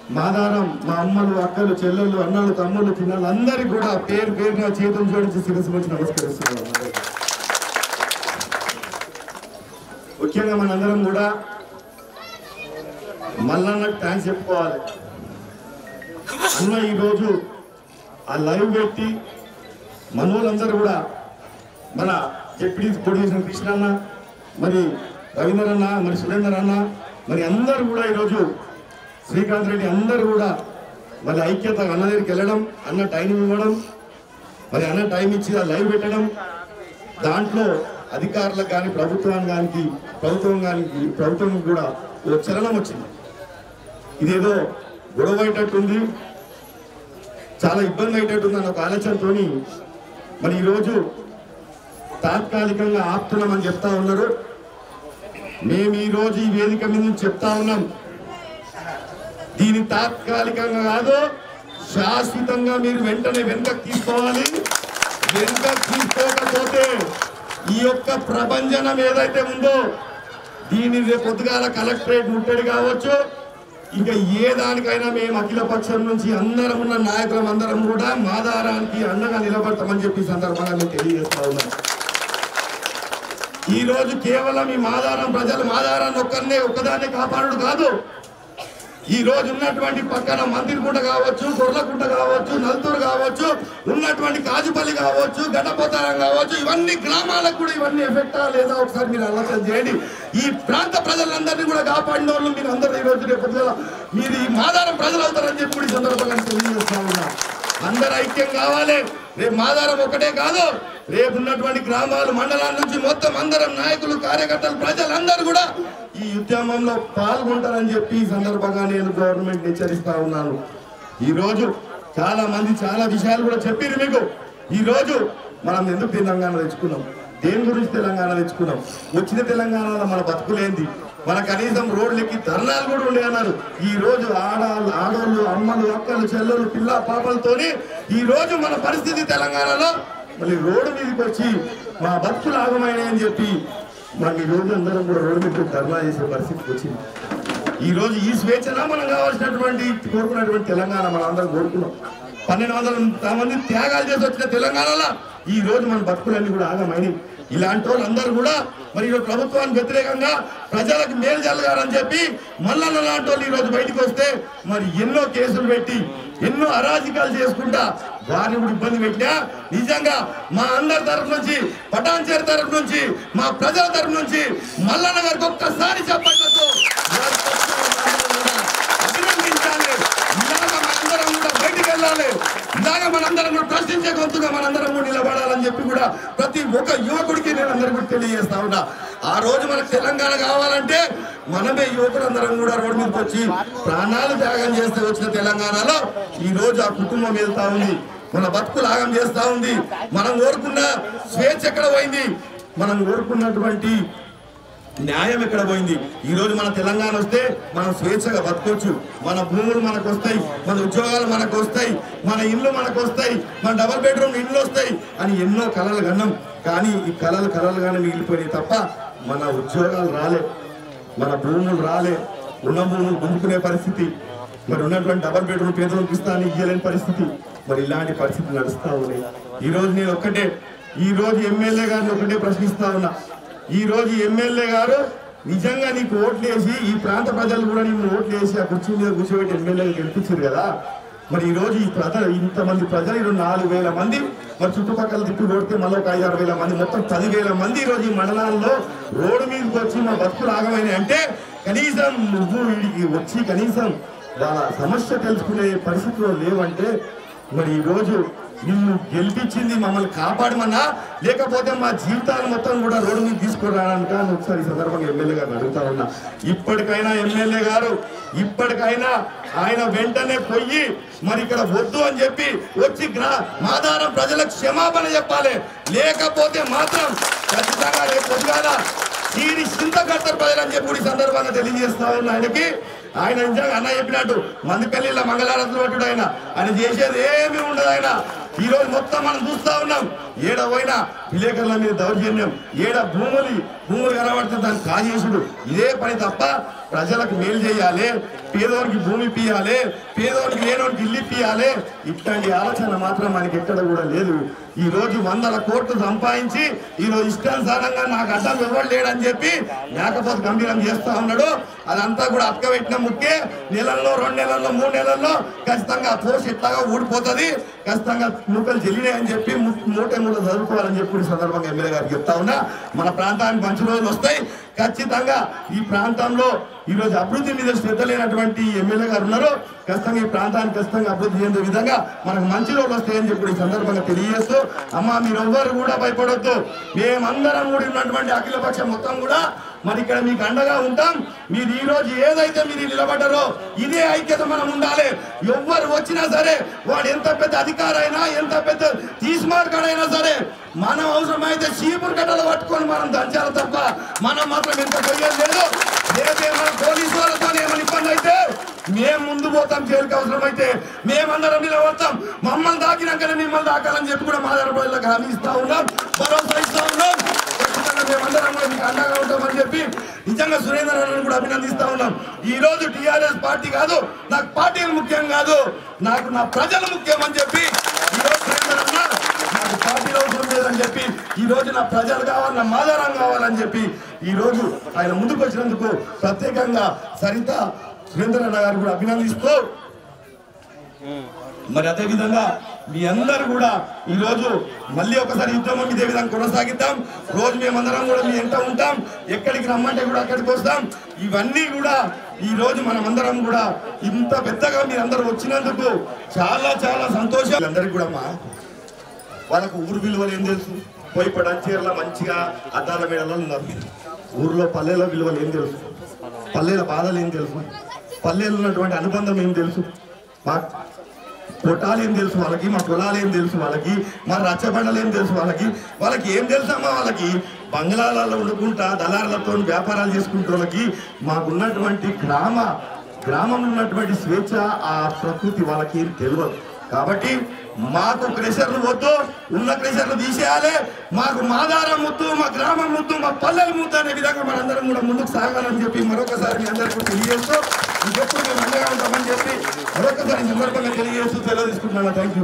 మాదారం మా అమ్మలు అక్కలు చెల్లెళ్ళు అన్నలు తమ్ముళ్ళు పిల్లలు అందరికీ కూడా పేరు పేరున చేతులు జోడించి శిరస్సు వచ్చి నమస్కరిస్తున్నాం ముఖ్యంగా మనందరం కూడా మల్లన్న థ్యాంక్స్ చెప్పుకోవాలి అన్న ఈరోజు ఆ లైవ్ పెట్టి మనోళ్ళందరూ కూడా మన డిప్యూటీ ప్రొడ్యూసర్ కృష్ణ అన్న మరి రవీందర్ అన్న మరి సురేందర్ అన్న మరి అందరూ కూడా ఈరోజు శ్రీకాంత్ రెడ్డి అందరూ కూడా మరి ఐక్యత అన్న దగ్గరికి వెళ్ళడం అన్న టైం ఇవ్వడం మరి అన్న టైం ఇచ్చి ఆ లైవ్ పెట్టడం దాంట్లో అధికారులకు కానీ ప్రభుత్వానికి కానీ ప్రభుత్వం కానీ ప్రభుత్వం కూడా ఓ చలనం వచ్చింది ఇదేదో గొడవ అయ్యేటట్టుంది చాలా ఇబ్బంది అయ్యేటట్టుంది అన్న ఒక ఆలోచనతోని మరి ఈరోజు తాత్కాలికంగా ఆపుతున్నామని చెప్తా ఉన్నారు మేము ఈ రోజు ఈ వేదిక మీద నుంచి చెప్తా ఉన్నాం దీని తాత్కాలికంగా కాదు శాశ్వతంగా మీరు వెంటనే వెనుకకు తీసుకోవాలి వెనుకకు తీసుకోకపోతే ఈ యొక్క ప్రభంజనం ఏదైతే ఉందో దీని రేపు పొద్దుగాల కలెక్టరేట్ ముట్టడి కావచ్చు ఇంకా ఏ దానికైనా మేము అఖిల పక్షం నుంచి అందరం ఉన్న నాయకులం అందరం కూడా మాదారానికి అండగా నిలబడతామని చెప్పి ఈ సందర్భంగా మేము తెలియజేస్తా ఉన్నాం ఈ రోజు కేవలం ఈ మాదారం ప్రజలు మాదారాన్ని ఒక్కరినే ఒక్కదాన్ని కాపాడు కాదు ఈ రోజు ఉన్నటువంటి పక్కన మందిరకుంట కావచ్చు గొర్లకుంట కావచ్చు నల్తూరు కావచ్చు ఉన్నటువంటి కాజుపల్లి కావచ్చు గడ్డపోతారం కావచ్చు ఇవన్నీ గ్రామాలకు కూడా ఇవన్నీ ఎఫెక్ట్ లేదా ఒకసారి మీరు ఆలోచన చేయండి ఈ ప్రాంత ప్రజలందరినీ కూడా కాపాడిన వాళ్ళు మీరు అందరూ ఈ రోజు రేపు పొద్దుగాల మీరు ఈ మాదారం ప్రజలు అవుతారని చెప్పి కూడా ఈ సందర్భంగా తెలియజేస్తా ఉన్నా అందరు ఐక్యం కావాలి రేపు మాదారం ఒకటే కాదు రేపు ఉన్నటువంటి గ్రామాలు మండలాల నుంచి మొత్తం అందరం నాయకులు కార్యకర్తలు ప్రజలందరూ కూడా ఈ ఉద్యమంలో పాల్గొంటారని చెప్పి ఈ సందర్భంగా నేను గవర్నమెంట్ హెచ్చరిస్తా ఉన్నాను ఈ రోజు చాలా మంది చాలా విషయాలు కూడా చెప్పారు మీకు ఈ రోజు మనం ఎందుకు తెలంగాణ తెచ్చుకున్నాం దేని గురించి తెలంగాణ తెచ్చుకున్నాం వచ్చిన తెలంగాణలో మన బతుకులేంది మన కనీసం రోడ్లకి ధర్నాలు కూడా ఉండే అన్నారు ఈ రోజు ఆడాళ్ళు ఆడోళ్ళు అమ్మలు అక్కలు చెల్లెలు పిల్ల పాపలతోని ఈ రోజు మన పరిస్థితి తెలంగాణలో మళ్ళీ రోడ్డు మీదకి వచ్చి మా బతుకులు ఆగమైనాయి అని చెప్పి మనం ఈ రోజు అందరం కూడా రోడ్డు మీద ధర్నా చేసే పరిస్థితికి వచ్చింది ఈ రోజు ఈ స్వేచ్ఛన మనం కావాల్సినటువంటి కోరుకున్నటువంటి తెలంగాణ మనం అందరం కోరుకున్నాం పన్నెండు వందల మంది త్యాగాలు చేసి వచ్చిన తెలంగాణలో ఈ రోజు మన బతుకులన్నీ కూడా ఆగమైనవి ఇలాంటి వాళ్ళందరూ కూడా మరి ఈరోజు ప్రభుత్వానికి వ్యతిరేకంగా ప్రజలకు మేలు జరగాలని చెప్పి మల్లన్న లాంటి వాళ్ళు ఈ రోజు బయటకు వస్తే మరి ఎన్నో కేసులు పెట్టి ఎన్నో అరాజకాలు చేసుకుంటా వారిని కూడా ఇబ్బంది పెట్టినా నిజంగా మా అందరి తరఫు నుంచి పటాన్చేరి తరఫు నుంచి మా ప్రజల తరఫు నుంచి మల్లన్న గారికి ఒక్కసారి చెప్పట్లతో వారి పక్షాన కూడా అభినందించాలి ఇలాగ మనందరం కూడా బయటికి వెళ్ళాలి ఇలాగ మనందరం కూడా ప్రశ్నించే గొంతుగా మనందరం కూడా నిలబడాలని చెప్పి కూడా ప్రతి ఒక్క యువకుడికి నేను అందరికీ కూడా తెలియజేస్తా ఉన్నా ఆ రోజు మనకు తెలంగాణ కావాలంటే మనమే యువకులందరం కూడా రోడ్డు మీదకి వచ్చి ప్రాణాలు త్యాగం చేస్తే వచ్చిన తెలంగాణలో ఈ రోజు ఆ కుటుంబం వెళ్తా ఉంది మన బతుకులు ఆగం చేస్తా ఉంది మనం కోరుకున్న స్వేచ్ఛ ఎక్కడ పోయింది మనం కోరుకున్నటువంటి న్యాయం ఎక్కడ పోయింది ఈ రోజు మన తెలంగాణ వస్తే మనం స్వేచ్ఛగా బతకొచ్చు మన భూములు మనకు వస్తాయి మన ఉద్యోగాలు మనకు వస్తాయి మన ఇల్లు మనకు వస్తాయి మన డబల్ బెడ్రూమ్ ఇల్లు వస్తాయి అని ఎన్నో కలలు కన్నాం కానీ ఈ కలలు కలలుగానే మిగిలిపోయినాయి తప్ప మన ఉద్యోగాలు రాలే మన భూములు రాలే ఉన్న భూములు గుంజుకునే పరిస్థితి మరి ఉన్నటువంటి డబల్ బెడ్రూమ్ పేదలకు ఇస్తాను ఇయ్యలేని పరిస్థితి మరి ఇలాంటి పరిస్థితి నడుస్తా ఉన్నాయి ఈ రోజు నేను ఒక్కటే ఈ రోజు ఎమ్మెల్యే గారిని ఒకటే ప్రశ్నిస్తా ఉన్నా ఈ రోజు ఎమ్మెల్యే గారు నిజంగా నీకు ఓట్లు వేసి ఈ ప్రాంత ప్రజలు కూడా నీకు ఓట్లు వేసి ఆ కుర్చీ మీద కూర్చోబెట్టి ఎమ్మెల్యే గెలిపించారు కదా మరి ఈ రోజు ఈ ప్రజలు ఇంతమంది ప్రజలు ఈరోజు నాలుగు వేల మంది మరి చుట్టుపక్కల తిప్పి కొడితే మళ్ళీ ఒక ఐదు ఆరు వేల మంది మొత్తం పదివేల మంది ఈ రోజు ఈ మండలాల్లో రోడ్డు మీదకి వచ్చి మా బతుకులు ఆగమైనాయి అంటే కనీసం నువ్వు వీడికి వచ్చి కనీసం వాళ్ళ సమస్య తెలుసుకునే పరిస్థితిలో లేవంటే మరి ఈ రోజు నిన్ను గెలిపించింది మమ్మల్ని కాపాడమన్నా లేకపోతే మా జీవితాలు మొత్తం కూడా రోడ్డు మీద తీసుకురావడానికి అని ఒకసారి ఈ సందర్భంగా ఎమ్మెల్యే గారు అడుగుతా ఉన్నా ఇప్పటికైనా ఎమ్మెల్యే గారు ఇప్పటికైనా ఆయన వెంటనే పోయి మరి ఇక్కడ వద్దు అని చెప్పి వచ్చి గ్రా మాదారం ప్రజలకు క్షమాపణ చెప్పాలి లేకపోతే మాత్రం ఖచ్చితంగా రేపు పొద్దుగాల దీని చింత కడతారు ప్రజలని చెప్పి కూడా ఈ సందర్భంగా తెలియజేస్తా ఉన్నా ఆయనకి ఆయన నిజంగా అన్న చెప్పినట్టు మందిపల్లిలో మంగళారతులు పట్టుడు ఆయన ఆయన చేసేది ఏమీ ఉండదు ఆయన ఈ రోజు మొత్తం మనం చూస్తా ఉన్నాం ఏడ పోయినా విలేకరుల మీద దౌర్జన్యం ఏడ భూములు భూములు కనబడితే దాన్ని కాజేసుడు ఇదే పని తప్ప ప్రజలకు మేలు చేయాలి పేదవానికి భూమి పియాలి పేదవానికి లేనోనికి ఇల్లు ఇప్పియాలి ఇట్లాంటి ఆలోచన మాత్రం మనకి ఎక్కడ కూడా లేదు ఈ రోజు వందల కోట్లు సంపాదించి ఈ రోజు ఇష్టానుసారంగా నాకు అడ్డం ఎవరు లేడని చెప్పి లేకపోతే గంభీరం చేస్తా ఉన్నాడు అదంతా కూడా అక్కబెట్టిన ముక్కే నెలల్లో రెండు నెలల్లో మూడు నెలల్లో ఖచ్చితంగా పోస్ట్ ఇట్లాగా ఊడిపోతుంది ఖచ్చితంగా మూకలు చెల్లినాయని చెప్పి ము- మూట మూట చదువుకోవాలని చెప్పి ఈ సందర్భంగా ఎమ్మెల్యే గారికి చెప్తా ఉన్నా మన ప్రాంతానికి మంచి రోజులు వస్తాయి ఖచ్చితంగా ఈ ప్రాంతంలో ఈ రోజు అభివృద్ధి మీద శ్రద్ధ లేనటువంటి ఎమ్మెల్యే గారు ఉన్నారు ఖచ్చితంగా ఈ ప్రాంతానికి ఖచ్చితంగా అభివృద్ధి చెందే విధంగా మనకు మంచి రోజులు వస్తాయని చెప్పి ఈ సందర్భంగా తెలియజేస్తూ అమ్మ మీరు ఎవ్వరు కూడా భయపడొద్దు మేమందరం కూడా ఉన్నటువంటి అఖిలపక్షం మొత్తం కూడా మరి ఇక్కడ మీకు అండగా ఉంటాం మీరు ఈ రోజు ఏదైతే మీరు నిలబడ్డారో ఇదే ఐక్యత మనం ఉండాలి ఎవ్వరు వచ్చినా సరే వాడు ఎంత పెద్ద అధికారైనా ఎంత పెద్ద తీసుమార్గాడైనా సరే మనం అవసరమైతే చీపురు కట్టలు పట్టుకొని మనం దంచాలి తప్ప మనం మాత్రం ఎంత పోయేది లేదు రేపే మన పోలీసు వాళ్ళతో ఏమైనా ఇబ్బంది అయితే మేము ముందు పోతాం జైలుకి అవసరమైతే మేమందరం నిలబడతాం మమ్మల్ని దాకినాకనే మిమ్మల్ని దాకాలని చెప్పి కూడా మా ప్రజలకు హామీ ఇస్తా ఉన్నాం భరోసా ఇస్తా ఉన్నాం ఖచ్చితంగా మేమందరం కూడా మీకు అండగా ఉంటామని చెప్పి నిజంగా సురేందర్ అన్నను కూడా అభినందిస్తా ఉన్నాం ఈ రోజు టిఆర్ఎస్ పార్టీ కాదు నాకు పార్టీలు ముఖ్యం కాదు నాకు నా ప్రజలు ముఖ్యం అని చెప్పి ఈ రోజు సురేందర్ అన్న నాకు పార్టీలు అవసరం లేదని చెప్పి ఈ రోజు నా ప్రజలు కావాలి నా మాదారం కావాలని చెప్పి ఈ రోజు ఆయన ముందుకు వచ్చినందుకు ప్రత్యేకంగా సరిత సురేందర్ అన్న గారు కూడా అభినందిస్తూ మరి అదే విధంగా మీ అందరు కూడా ఈ రోజు మళ్ళీ ఒకసారి యుద్ధం ఇదే విధంగా కొనసాగిద్దాం రోజు మేమందరం కూడా మీ ఎంట ఉంటాం ఎక్కడికి రమ్మంటే కూడా అక్కడికి వస్తాం ఇవన్నీ కూడా ఈ రోజు మనమందరం కూడా ఇంత పెద్దగా మీరందరూ వచ్చినందుకు చాలా చాలా సంతోషం అందరికి కూడా అమ్మా వాళ్ళకు ఊరు విలువలు ఏం తెలుసు పోయి పడంచీరల మంచిగా అద్దాల మేడలో ఉన్నారు ఊర్లో పల్లెల విలువలు ఏం తెలుసు పల్లెల బాధలు ఏం తెలుసు పల్లెలు ఉన్నటువంటి అనుబంధం ఏం తెలుసు మా కొట్టాలు ఏం తెలుసు వాళ్ళకి మా కులాలు ఏం తెలుసు వాళ్ళకి మా రచ్చబండలు ఏం తెలుసు వాళ్ళకి వాళ్ళకి ఏం తెలుసమ్మా వాళ్ళకి బంగ్లాలలో వండుకుంటా దళారులతో వ్యాపారాలు చేసుకుంటే వాళ్ళకి మాకున్నటువంటి గ్రామ గ్రామంలో ఉన్నటువంటి స్వేచ్ఛ ఆ ప్రకృతి వాళ్ళకి ఏం తెలియదు కాబట్టి మాకు క్రెషర్లు వద్దు ఉన్న క్రెషర్లు తీసేయాలి మాకు మాదారం ముద్దు మా గ్రామం ముద్దు మా పల్లెలు ముద్దు అనే విధంగా మనందరం కూడా ముందుకు సాగాలని చెప్పి మరొకసారి మీ అందరికీ తెలియజేస్తూ ఇంకెప్పుడు మేము అండగా ఉంటామని చెప్పి మరొకసారి ఈ సందర్భంగా తెలియజేస్తూ సెలవు తీసుకుంటున్నాను థ్యాంక్ యూ